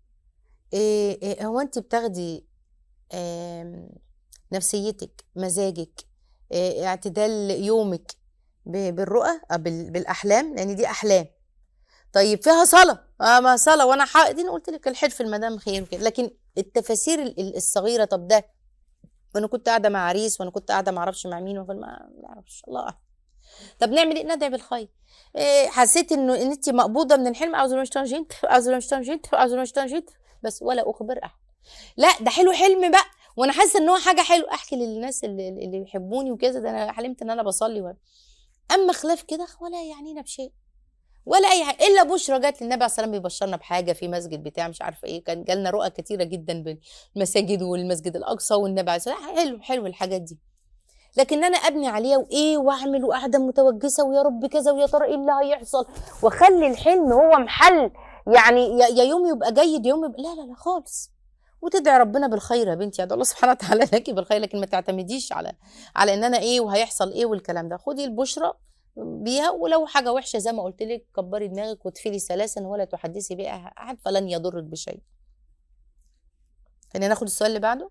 [SPEAKER 2] إيه إيه هو انت بتاخدي آم، نفسيتك مزاجك إيه، اعتدال يومك ب- بالرؤى آه، بال- بالاحلام لان دي احلام طيب فيها صلاه اه ما صلاه وانا حق دي قلت لك الحلف في المدام خير وكده لكن التفاسير ال- ال- الصغيره طب ده وانا كنت قاعده مع عريس وانا كنت قاعده ما اعرفش مع مين وفي ما ما اعرفش الله اعلم طب نعمل ايه ندعي بالخير إيه حسيت انه ان انت مقبوضه من الحلم اعوذ بالله من الشيطان الرجيم اعوذ بالله من الشيطان الرجيم اعوذ بالله من الشيطان الرجيم بس ولا اخبر احد لا ده حلو حلم بقى وانا حاسه ان هو حاجه حلوه احكي للناس اللي, اللي بيحبوني وكذا ده انا حلمت ان انا بصلي و... اما خلاف كده ولا يعنينا بشيء ولا اي حاجه الا بشرى جت للنبي عليه الصلاه والسلام بيبشرنا بحاجه في مسجد بتاع مش عارفه ايه كان جالنا رؤى كتيره جدا بالمساجد والمسجد الاقصى والنبي عليه الصلاه والسلام حلو حلو الحاجات دي لكن انا ابني عليها وايه واعمل وقاعده متوجسه ويا رب كذا ويا ترى ايه اللي هيحصل واخلي الحلم هو محل يعني يا يا يوم يبقى جيد يوم يبقى لا لا لا خالص وتدعي ربنا بالخير يا بنتي يا الله سبحانه وتعالى لك بالخير لكن ما تعتمديش على على ان انا ايه وهيحصل ايه والكلام ده خدي البشرى بيها ولو حاجه وحشه زي ما قلت لك كبري دماغك وتفلي سلاسا ولا تحدثي بها احد فلن يضرك بشيء خلينا ناخد السؤال اللي بعده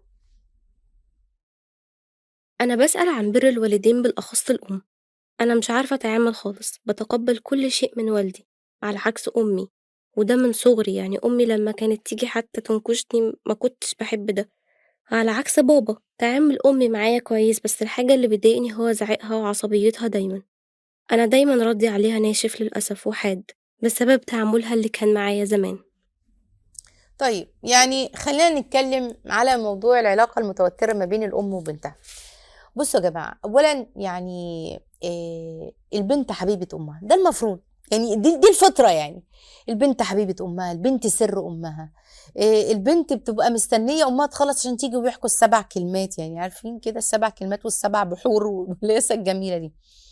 [SPEAKER 3] أنا بسأل عن بر الوالدين بالأخص الأم أنا مش عارفة أتعامل خالص بتقبل كل شيء من والدي على عكس أمي وده من صغري يعني أمي لما كانت تيجي حتى تنكشني ما كنتش بحب ده على عكس بابا تعامل أمي معايا كويس بس الحاجة اللي بتضايقني هو زعيقها وعصبيتها دايما أنا دايما ردي عليها ناشف للأسف وحاد بسبب تعاملها اللي كان معايا زمان
[SPEAKER 2] طيب يعني خلينا نتكلم على موضوع العلاقة المتوترة ما بين الأم وبنتها بصوا يا جماعة أولا يعني إيه البنت حبيبة أمها ده المفروض يعني دي, دي الفطرة يعني البنت حبيبة أمها البنت سر أمها إيه البنت بتبقى مستنية أمها تخلص عشان تيجي ويحكوا السبع كلمات يعني عارفين كده السبع كلمات والسبع بحور والليسة الجميلة دي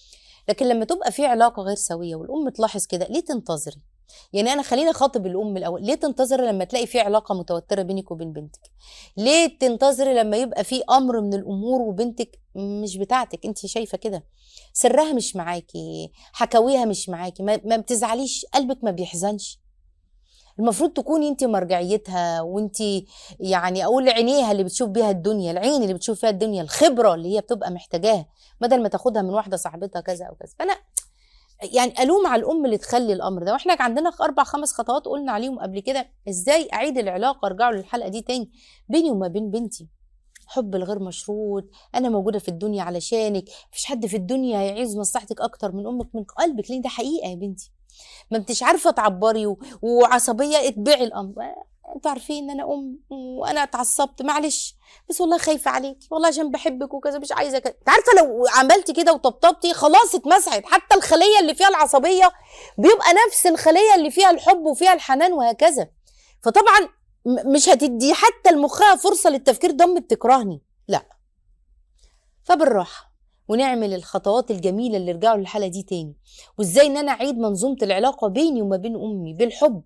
[SPEAKER 2] لكن لما تبقى في علاقه غير سويه والام تلاحظ كده ليه تنتظري يعني انا خليني اخاطب الام الاول ليه تنتظري لما تلاقي في علاقه متوتره بينك وبين بنتك ليه تنتظري لما يبقى في امر من الامور وبنتك مش بتاعتك انت شايفه كده سرها مش معاكي حكاويها مش معاكي ما, ما بتزعليش قلبك ما بيحزنش المفروض تكوني انت مرجعيتها وانت يعني اقول عينيها اللي بتشوف بيها الدنيا العين اللي بتشوف فيها الدنيا الخبره اللي هي بتبقى محتاجاها بدل ما تاخدها من واحده صاحبتها كذا او كذا فانا يعني الوم على الام اللي تخلي الامر ده واحنا عندنا اربع خمس خطوات قلنا عليهم قبل كده ازاي اعيد العلاقه ارجعوا للحلقه دي تاني بيني وما بين بنتي حب الغير مشروط انا موجوده في الدنيا علشانك مفيش حد في الدنيا هيعيز مصلحتك اكتر من امك من قلبك ليه ده حقيقه يا بنتي ما انتش عارفه تعبري و... وعصبيه اتبعي الامر انتوا عارفين ان انا ام وانا اتعصبت معلش بس والله خايفه عليكي والله عشان بحبك وكذا مش عايزه كده انت عارفه لو عملتي كده وطبطبتي خلاص اتمسحت حتى الخليه اللي فيها العصبيه بيبقى نفس الخليه اللي فيها الحب وفيها الحنان وهكذا فطبعا م- مش هتدي حتى لمخها فرصه للتفكير ضم تكرهني لا فبالراحه ونعمل الخطوات الجميله اللي رجعوا للحاله دي تاني وازاي ان انا اعيد منظومه العلاقه بيني وما بين امي بالحب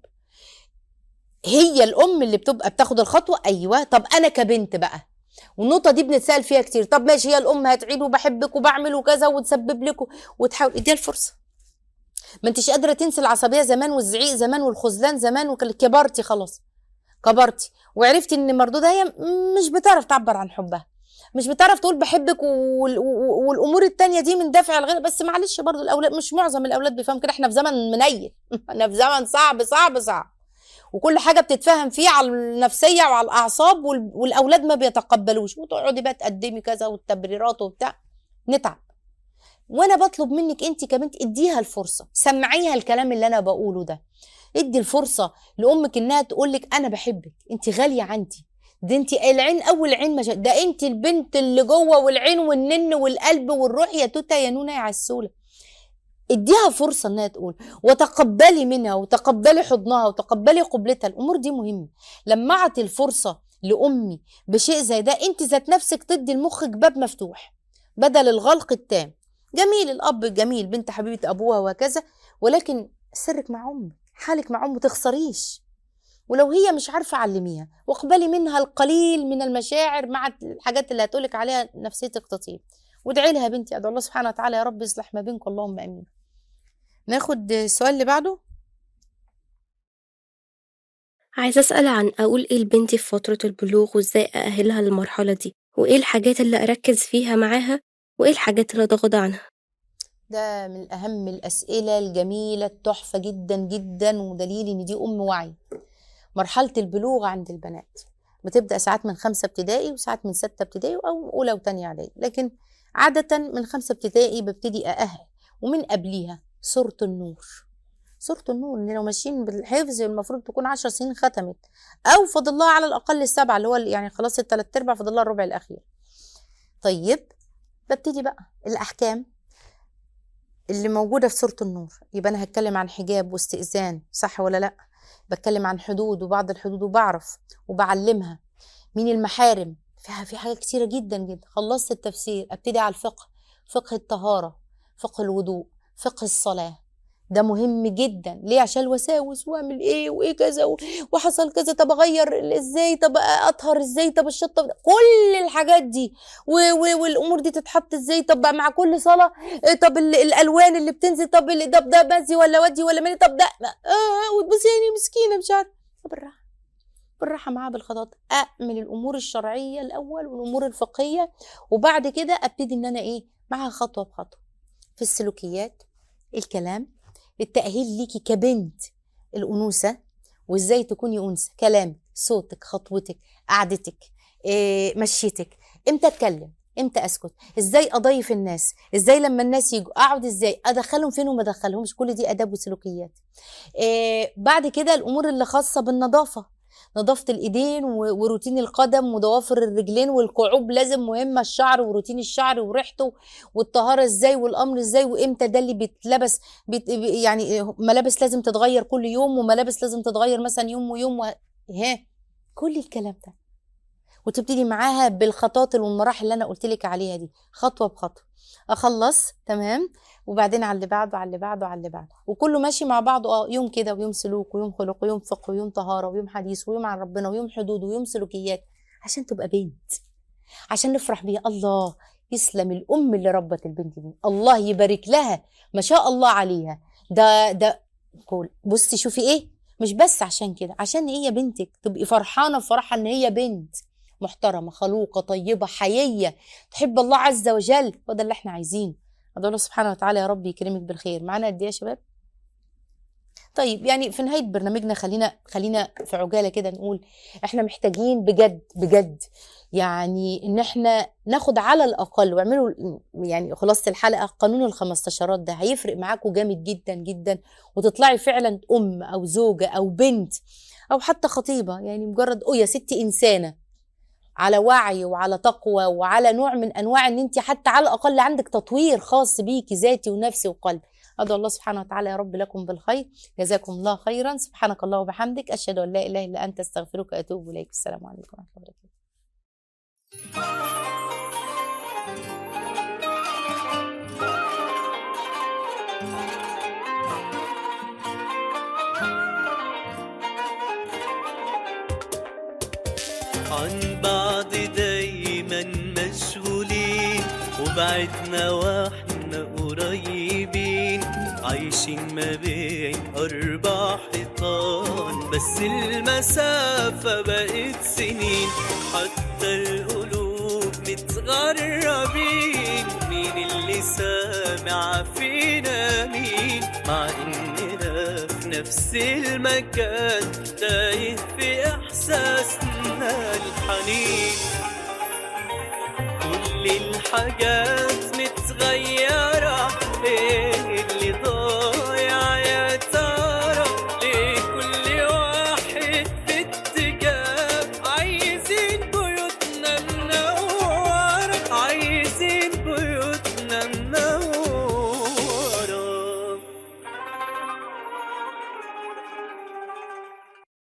[SPEAKER 2] هي الام اللي بتبقى بتاخد الخطوه ايوه طب انا كبنت بقى والنقطه دي بنتسال فيها كتير طب ماشي هي الام هتعيد وبحبك وبعمل وكذا وتسبب لك وتحاول اديها الفرصه ما انتش قادره تنسي العصبيه زمان والزعيق زمان والخذلان زمان وكبرتي خلاص كبرتي وعرفتي ان مردودها هي مش بتعرف تعبر عن حبها مش بتعرف تقول بحبك وال- و- والامور التانية دي من دافع الغير بس معلش برضو الاولاد مش معظم الاولاد بيفهم كده احنا في زمن منيل احنا في زمن صعب صعب صعب وكل حاجه بتتفهم فيه على النفسيه وعلى الاعصاب وال- والاولاد ما بيتقبلوش وتقعدي بقى تقدمي كذا والتبريرات وبتاع نتعب وانا بطلب منك انت كبنت اديها الفرصه سمعيها الكلام اللي انا بقوله ده ادي الفرصه لامك انها تقول لك انا بحبك انت غاليه عندي ده انت العين اول عين مش ده انت البنت اللي جوه والعين والنن والقلب والروح يا توته يا نونه يا عسوله اديها فرصه انها تقول وتقبلي منها وتقبلي حضنها وتقبلي قبلتها الامور دي مهمه لما اعطي الفرصه لامي بشيء زي ده انت ذات نفسك تدي لمخك باب مفتوح بدل الغلق التام جميل الاب جميل بنت حبيبه ابوها وكذا ولكن سرك مع امك حالك مع امك تخسريش ولو هي مش عارفه علميها واقبلي منها القليل من المشاعر مع الحاجات اللي هتقولك عليها نفسيتك تطيب وادعي لها بنتي ادعو الله سبحانه وتعالى يا رب يصلح ما بينكم اللهم امين ناخد السؤال اللي بعده
[SPEAKER 3] عايزة أسأل عن أقول إيه لبنتي في فترة البلوغ وإزاي أأهلها للمرحلة دي وإيه الحاجات اللي أركز فيها معاها وإيه الحاجات اللي أتغاضى عنها
[SPEAKER 2] ده من أهم الأسئلة الجميلة التحفة جدا جدا ودليل إن دي أم وعي مرحلة البلوغ عند البنات بتبدأ ساعات من خمسة ابتدائي وساعات من ستة ابتدائي أو أولى وتانية إعدادي لكن عادة من خمسة ابتدائي ببتدي أأهل ومن قبليها سورة النور سورة النور إن لو ماشيين بالحفظ المفروض تكون عشر سنين ختمت أو فاضل لها على الأقل السبعة اللي هو يعني خلاص التلات أرباع فاضل لها الربع الأخير طيب ببتدي بقى الأحكام اللي موجودة في سورة النور يبقى أنا هتكلم عن حجاب واستئذان صح ولا لأ بتكلم عن حدود وبعض الحدود وبعرف وبعلمها مين المحارم فيها في حاجات كتيرة جدا جدا خلصت التفسير ابتدي على الفقه فقه الطهارة فقه الوضوء فقه الصلاة ده مهم جدا ليه عشان الوساوس واعمل ايه وايه كذا و- وحصل كذا طب اغير ال- ازاي طب اطهر ازاي طب الشطه كل الحاجات دي و- و- والامور دي تتحط ازاي طب بقى مع كل صلاه إيه طب ال- الالوان اللي بتنزل طب ال- طب ده بزي ولا ودي ولا مالي طب ده اه وتبصي يعني مسكينه مش عارفه بالراحه بالراحه معاها بالخطوات اعمل الامور الشرعيه الاول والامور الفقهيه وبعد كده ابتدي ان انا ايه معاها خطوه بخطوه في السلوكيات الكلام التاهيل ليكي كبنت الانوثه وازاي تكوني انثى كلامك صوتك خطوتك قعدتك إيه مشيتك امتى اتكلم امتى اسكت ازاي اضيف الناس ازاي لما الناس يجوا اقعد ازاي ادخلهم فين وما ادخلهمش كل دي اداب وسلوكيات إيه بعد كده الامور اللي خاصه بالنظافه نظافه الايدين و- وروتين القدم وضوافر الرجلين والكعوب لازم مهمه الشعر وروتين الشعر وريحته والطهاره ازاي والامر ازاي وامتى ده اللي بيتلبس بيت يعني ملابس لازم تتغير كل يوم وملابس لازم تتغير مثلا يوم ويوم و... ها كل الكلام ده وتبتدي معاها بالخطوات والمراحل اللي انا قلت لك عليها دي خطوه بخطوه اخلص تمام وبعدين على اللي بعده على اللي بعده على اللي بعده وكله ماشي مع بعضه اه يوم كده ويوم سلوك ويوم خلق ويوم فقه ويوم طهاره ويوم حديث ويوم عن ربنا ويوم حدود ويوم سلوكيات عشان تبقى بنت عشان نفرح بيها الله يسلم الام اللي ربت البنت دي الله يبارك لها ما شاء الله عليها ده ده قول بصي شوفي ايه مش بس عشان كده عشان هي بنتك تبقي فرحانه فرحه ان هي بنت محترمه خلوقه طيبه حييه تحب الله عز وجل وده اللي احنا عايزينه ادعو الله سبحانه وتعالى يا رب يكرمك بالخير معانا قد ايه يا شباب طيب يعني في نهايه برنامجنا خلينا خلينا في عجاله كده نقول احنا محتاجين بجد بجد يعني ان احنا ناخد على الاقل واعملوا يعني خلاصه الحلقه قانون الخمستاشرات ده هيفرق معاكم جامد جدا جدا وتطلعي فعلا ام او زوجه او بنت او حتى خطيبه يعني مجرد او يا ستي انسانه على وعي وعلى تقوى وعلى نوع من انواع ان انت حتى على الاقل عندك تطوير خاص بيكي ذاتي ونفسي وقلب ادعو الله سبحانه وتعالى يا رب لكم بالخير جزاكم الله خيرا سبحانك الله وبحمدك اشهد ان لا اله الا انت استغفرك واتوب اليك السلام عليكم ورحمه الله وبركاته
[SPEAKER 1] عن بعض دايما مشغولين وبعدنا واحنا قريبين عايشين ما بين أربع حيطان بس المسافة بقت سنين حتى القلوب متغربين مين اللي سامع فينا مين مع إننا في نفس المكان تايه في إحساسنا الحنين كل الحاجات متغيرة إيه